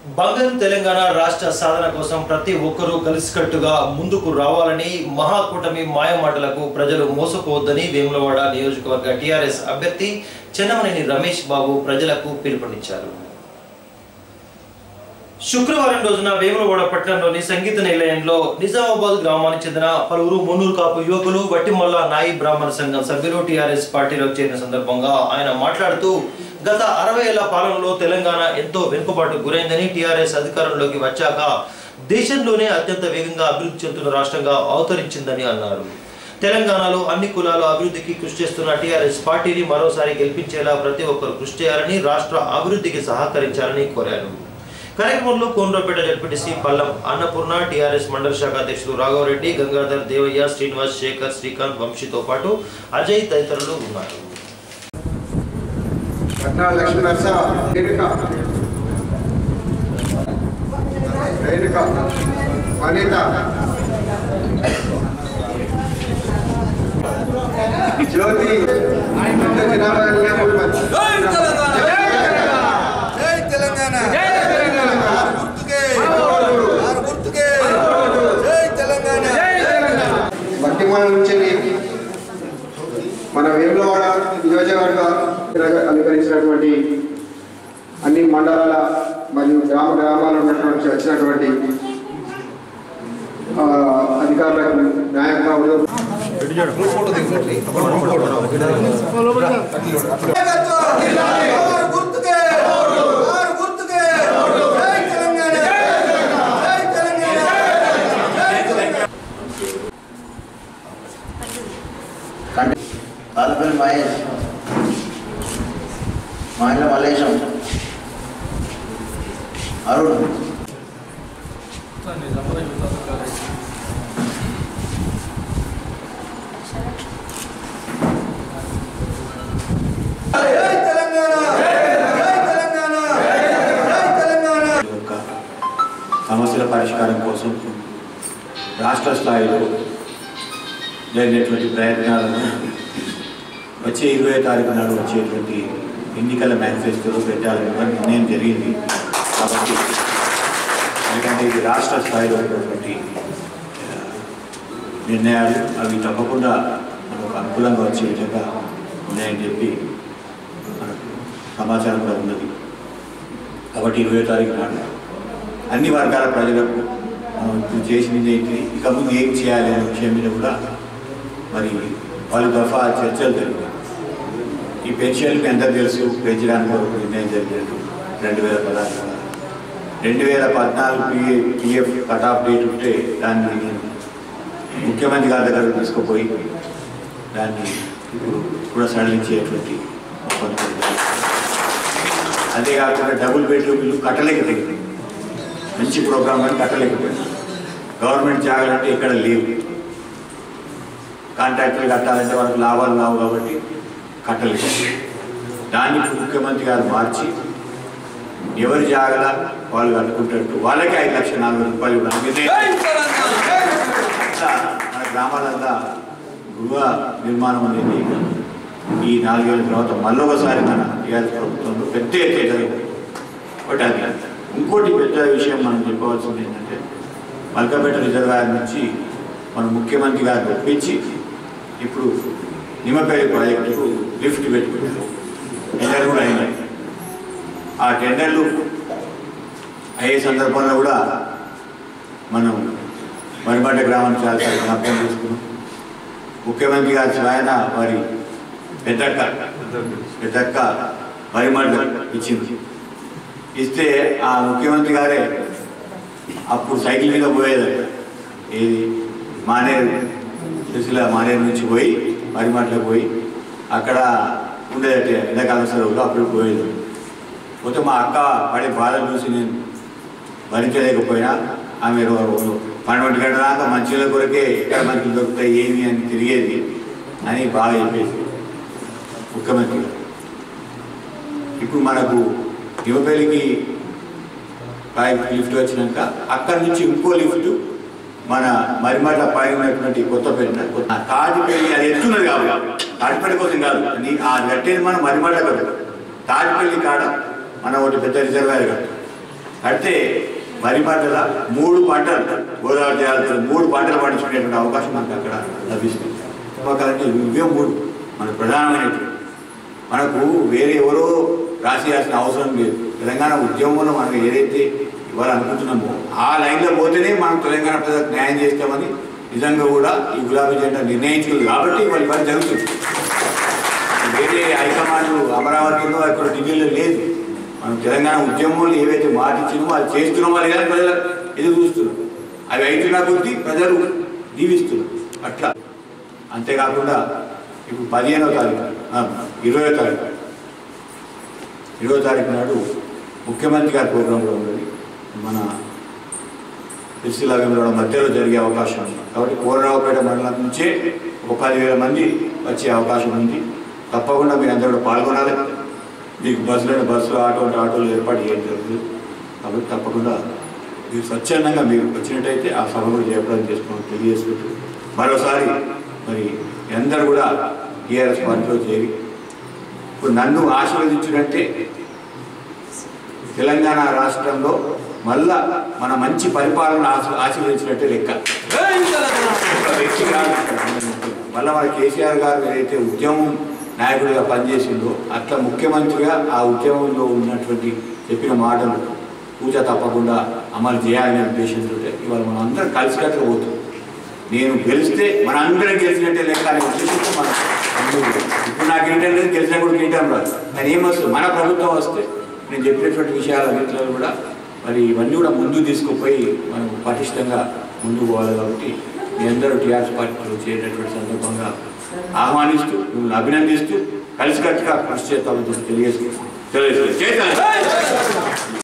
బంగారు తెలంగాణ రాష్ట్ర సాధన కోసం ప్రతి ఒక్కరూ కలిసికట్టుగా ముందుకు రావాలని మహాకూటమి మాయమాటలకు ప్రజలు మోసపోవద్దని వేములవాడ నియోజకవర్గ టీఆర్ఎస్ అభ్యర్థి చెన్నమనేని రమేష్ బాబు ప్రజలకు పిలుపునిచ్చారు శుక్రవారం రోజున వేములవాడ పట్టణంలోని సంగీత నిలయంలో నిజామాబాద్ గ్రామానికి చెందిన పలువురు మున్నూరు కాపు యువకులు వట్టిమల్ల నాయి బ్రాహ్మణ సంఘం సభ్యులు టీఆర్ఎస్ పార్టీలోకి చేరిన సందర్భంగా ఆయన మాట్లాడుతూ గత అరవై ఏళ్ల పాలనలో తెలంగాణ ఎంతో వెనుకబాటు గురైందని టీఆర్ఎస్ అధికారంలోకి వచ్చాక దేశంలోనే అత్యంత వేగంగా అభివృద్ధి చెందుతున్న రాష్ట్రంగా అవతరించిందని అన్నారు తెలంగాణలో అన్ని కులాల అభివృద్ధికి కృషి చేస్తున్న టీఆర్ఎస్ పార్టీని మరోసారి గెలిపించేలా ప్రతి ఒక్కరు కృషి చేయాలని రాష్ట్ర అభివృద్ధికి సహకరించాలని కోరారు కార్యక్రమంలో కోనరాపేట జడ్పీటీసీ పల్లం అన్నపూర్ణ టీఆర్ఎస్ మండల శాఖ అధ్యక్షులు రాఘవరెడ్డి గంగాధర్ దేవయ్య శ్రీనివాస్ శేఖర్ శ్రీకాంత్ వంశీతో పాటు అజయ్ తదితరులు ఉన్నారు పట్నా లక్ష్మీ నరస రేణుక రేణుక వనిత జ్యోతి పెద్ద జనాభా కలిగిన మూడు మంది. జై తెలంగాణ ఆరు గుర్తుకే ఆరు గుర్తుకే జై తెలంగాణ మట్టిమాల నుంచి మన వేములవాడ నియోజకవర్గ అలంకరించినటువంటి అన్ని మండలాల మరియు గ్రామ గ్రామాల ఉన్నటువంటి వచ్చినటువంటి ఆ, అధికారులకు న్యాయంగా ఉదయం ఆరు గుర్తుకే ఆరు గుర్తుకే జై తెలంగాణ జై తెలంగాణ జై తెలంగాణ కాలుపల్లి మహేష్ మహిళ మల్లేశం అరుణ్ జై తెలంగాణ జై తెలంగాణ జై తెలంగాణ యొక్క సమస్యల పరిష్కారం కోసం రాష్ట్ర స్థాయిలో జరిగినటువంటి ప్రయత్నాలను వచ్చే ఇరవై తారీఖు నాడు వచ్చేటువంటి ఎన్నికల మేనిఫెస్టోలో పెట్టాలని కూడా నిర్ణయం జరిగింది కాబట్టి ఎందుకంటే ఇది రాష్ట్ర స్థాయిలో ఉన్నటువంటి ఆ, నిర్ణయాలు అవి తప్పకుండా మనకు అనుకూలంగా వచ్చే విధంగా ఉన్నాయని చెప్పి మనకు సమాచారం కూడా ఉన్నది కాబట్టి ఇరవై తారీఖు నాడు అన్ని వర్గాల ప్రజలకు మనం ఇప్పుడు చేసింది ఏంటి ఇక ముందు ఏం చేయాలి అనే విషయం మీద కూడా మరి వాళ్ళు దఫా చర్చలు జరిగాయి ఈ పెన్షన్లకు ఎంత తెలుసు పెంచడానికి ఒక నిర్ణయం జరిగినట్టు రెండు వేల పదహారు రెండు వేల పద్నాలుగు PA PF cut off date ఉంటే దాన్ని నేను ముఖ్యమంత్రి గారి దగ్గర తీసుకుపోయి దాన్ని ఇప్పుడు కూడా సడలించేటువంటి ఒప్పందం జరిగింది. అంతేకాకుండా డబుల్ బెడ్రూమ్ ఇల్లు కట్టలేకపోయింది మంచి ప్రోగ్రామ్ అని కట్టలేకపోయింది గవర్నమెంట్ జాగాలంటే ఇక్కడ లేవు కాంట్రాక్టర్లు కట్టాలంటే వాళ్ళకి లాభాలు రావు కాబట్టి కట్టలేదు దాన్ని ఇప్పుడు ముఖ్యమంత్రి గారు మార్చి ఎవరి జాగల వాళ్ళు కట్టుకుంటారు వాళ్ళకి ఐదు లక్షల నాలుగు వేల రూపాయలు ఇవ్వడం నిర్ణయం ఇట్లా మన గ్రామాలల్లో గృహ నిర్మాణం అనేది ఈ నాలుగేళ్ల తర్వాత మళ్ళీ ఒకసారి మన టీఆర్ఎస్ ప్రభుత్వంలో పెద్ద ఎత్తే జరిగింది ఒకటి అది ఇంకోటి పెద్ద విషయం మనం చెప్పవలసింది ఏంటంటే మల్కాపేట రిజర్వాయర్ నుంచి మన ముఖ్యమంత్రి గారిని ఒప్పించి ఇప్పుడు నిమ్మపేట ప్రాజెక్టుకు లిఫ్ట్ పెట్టుకున్నారు టెండర్ కూడా అయినాయి ఆ టెండర్లు అయ్యే సందర్భంలో కూడా మనం మరిమంట గ్రామం చాలా చాలా జ్ఞాపకం చేసుకున్నాం ముఖ్యమంత్రి గారి స్వయన వారి పెద్దక్క పెద్దక్క మరిమంట ఇచ్చింది ఇస్తే ఆ ముఖ్యమంత్రి గారే అప్పుడు సైకిల్ మీద పోయేది ఏది మానేరు సిరిసిల్ల మానేరు నుంచి పోయి మరిమాటలో పోయి అక్కడ ఉండేదట ఎండాకాలం సెలవులు అప్పుడు పోయేది పోతే మా అక్క పడే బాధ చూసి నేను భరించలేకపోయినా ఆమె పన్నెండు గంటల దాకా మంచిల కొరకే ఎక్కడ మంచిలు దొరుకుతాయి ఏమి అని తిరిగేది అని బాగా చెప్పేసి ముఖ్యమంత్రి గారు. ఇప్పుడు మనకు యువపల్లికి ప్రాజెక్ట్ లిఫ్ట్ వచ్చినాక అక్కడి నుంచి ఇంకో లిఫ్ట్ మన మరిమాట పైన ఉన్నటువంటి కొత్తపల్లి కొత్త తాటిపల్లి అది ఎత్తున్నది కాదు తాటిపల్లి కోసం కాదు అది ఆ కట్టేది మన మరిమాట కదా తాటిపల్లి కాడ మన ఒకటి పెద్ద రిజర్వాయర్ కట్టాం కడితే వరి పంటల మూడు పంటలు గోదావరి జిల్లాలో మూడు పంటలు పండించుకునేటువంటి అవకాశం మనకు అక్కడ లభిస్తుంది ఉపకాలంటే ఇవే మూడు మన ప్రధానమైనటువంటి మనకు వేరే ఎవరో రాసేయాల్సిన అవసరం లేదు తెలంగాణ ఉద్యమంలో మనం ఏదైతే ఇవ్వాలనుకుంటున్నామో ఆ లైన్లో పోతేనే మనం తెలంగాణ ప్రజలకు న్యాయం చేస్తామని నిజంగా కూడా ఈ గులాబీ జెండా నిర్ణయించుకుంది కాబట్టి వాళ్ళు ఇవాళ జరుగుతుంది వేరే హైకమాండ్ అమరావతిలో ఇక్కడ ఢిల్లీలో లేదు మనం తెలంగాణ ఉద్యమంలో ఏవైతే మాట ఇచ్చినామో అది చేస్తున్నాం వాళ్ళు కానీ ప్రజలు ఎదురు చూస్తున్నారు అవి అవుతున్నా కొద్దీ ప్రజలు దీవిస్తున్నారు అట్లా అంతేకాకుండా ఇప్పుడు పదిహేనో తారీఖు ఆ, ఇరవయో తారీఖు ఇరవై తారీఖు నాడు ముఖ్యమంత్రి గారి ప్రోగ్రాం కూడా ఉన్నది మన సిరిసిల్ల వేములవాడ మధ్యలో జరిగే అవకాశం ఉంది కాబట్టి కోరరావుపేట మండలం నుంచే ఒక పదివేల మంది వచ్చే అవకాశం ఉంది తప్పకుండా మీరు అందరూ కూడా పాల్గొనాలి మీకు బస్సులు బస్సులు ఆటో అంటే ఆటోలు ఏర్పాటు చేయడం జరుగుతుంది కాబట్టి తప్పకుండా మీరు స్వచ్ఛందంగా మీరు వచ్చినట్టయితే ఆ సభ కూడా జయప్రదం చేసుకోవడం తెలియజేసుకుంటూ మరోసారి మరి మీ అందరూ కూడా టీఆర్ఎస్ పార్టీలో చేరి ఇప్పుడు నన్ను ఆశీర్వదించినట్టే తెలంగాణ రాష్ట్రంలో మళ్ళా మన మంచి పరిపాలన ఆశీ- ఆశీర్వదించినట్టే లెక్క ఒక వ్యక్తి కాదు. మళ్ళా మన కేసీఆర్ గారు ఏదైతే ఉద్యమం నాయకుడిగా పనిచేసిందో అట్లా ముఖ్యమంత్రిగా ఆ ఉద్యమంలో ఉన్నటువంటి చెప్పిన మాటలు పూజ తప్పకుండా అమలు చేయాలనే ఉద్దేశంతో ఇవాళ మనం అందరం కలిసికట్టుగా పోతాం నేను గెలిస్తే మన అందరం గెలిచినట్టే లెక్క అనే ఉద్దేశంతో మనం అందరూ ఇప్పుడు నాకు ఏంటంటే లేదు గెలిచినా కూడా గీయటం రాదు కానీ ఏమొస్తుంది మన ప్రభుత్వం వస్తే నేను చెప్పినటువంటి విషయాలన్నింటిలో కూడా మరి ఇవన్నీ కూడా ముందుకు తీసుకుపోయి మనం పటిష్టంగా ముందుకు పోవాలి కాబట్టి మీ అందరూ టీఆర్ఎస్ పార్టీలో చేరేటటువంటి సందర్భంగా ఆహ్వానిస్తూ మిమ్మల్ని అభినందిస్తూ కలిసికట్టుగా కృషి చేస్తామని చెప్పి తెలియజేస్తూ తెలియజేస్తూ చేస్తాను